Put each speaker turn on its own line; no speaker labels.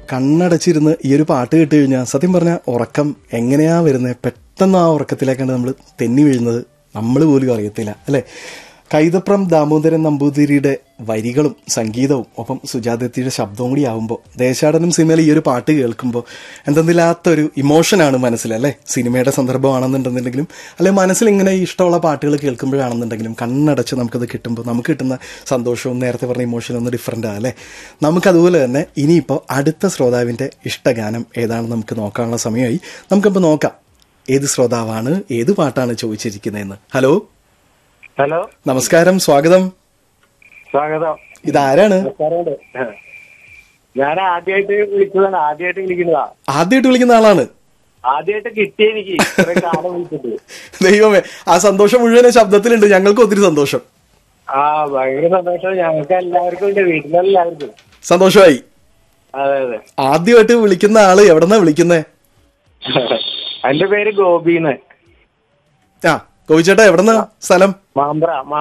കണ്ണടച്ചിരുന്ന് ഈ ഒരു പാട്ട് കേട്ട് കഴിഞ്ഞാൽ സത്യം പറഞ്ഞാൽ ഉറക്കം എങ്ങനെയാ വരുന്നത് പെട്ടെന്ന് ആ ഉറക്കത്തിലേക്കാണ് നമ്മൾ തെന്നി വീഴുന്നത് നമ്മൾ പോലും അറിയത്തില്ല അല്ലേ കൈതപ്രം ദാമോദരൻ നമ്പൂതിരിയുടെ വരികളും സംഗീതവും ഒപ്പം സുജാതത്തിയുടെ ശബ്ദവും കൂടി ആവുമ്പോൾ ദേശാടനം സിനിമയിൽ ഈ ഒരു പാട്ട് കേൾക്കുമ്പോൾ എന്തെന്നില്ലാത്തൊരു ഇമോഷനാണ് മനസ്സിൽ അല്ലേ സിനിമയുടെ സന്ദർഭമാണെന്നുണ്ടെന്നുണ്ടെങ്കിലും അല്ലെ മനസ്സിൽ ഇങ്ങനെ ഇഷ്ടമുള്ള പാട്ടുകൾ കേൾക്കുമ്പോഴാണെന്നുണ്ടെങ്കിലും കണ്ണടച്ച് നമുക്കത് കിട്ടുമ്പോൾ നമുക്ക് കിട്ടുന്ന സന്തോഷവും നേരത്തെ പറഞ്ഞ ഇമോഷനും ഒന്ന് ഡിഫറെൻ്റ് അല്ലേ നമുക്കതുപോലെ തന്നെ ഇനിയിപ്പോൾ അടുത്ത ശ്രോതാവിൻ്റെ ഇഷ്ടഗാനം ഏതാണെന്ന് നമുക്ക് നോക്കാനുള്ള സമയമായി നമുക്കിപ്പോൾ നോക്കാം ഏത് ശ്രോതാവാണ് ഏത് പാട്ടാണ് ചോദിച്ചിരിക്കുന്നതെന്ന് ഹലോ
ഹലോ
നമസ്കാരം സ്വാഗതം
സ്വാഗതം
ഇതാരാണ്
നമസ്കാരമുണ്ട് ഞാൻ ആദ്യമായിട്ട് വിളിച്ചതാണ് ആദ്യമായിട്ട് വിളിക്കുന്നതാ
ആദ്യമായിട്ട് വിളിക്കുന്ന ആളാണ്
ആദ്യമായിട്ട് കിട്ടിയ എനിക്ക് ഇത്ര കാലം വിളിച്ചിട്ട്
ദൈവമേ ആ സന്തോഷം മുഴുവൻ ശബ്ദത്തിലുണ്ട് ഞങ്ങൾക്ക് ഒത്തിരി സന്തോഷം
ആ ഭയങ്കര സന്തോഷം ഞങ്ങൾക്ക് എല്ലാവർക്കും ഉണ്ട് വീട്ടിലെല്ലാവർക്കും
സന്തോഷമായി
അതെ അതെ
ആദ്യമായിട്ട് വിളിക്കുന്ന ആള് എവിടെന്നാ വിളിക്കുന്നേ
എന്റെ പേര് ഗോപിന്ന്
ആ കോവിച്ചേട്ടാ എവിടെന്നാ സ്ഥലം
മാമ്പ്ര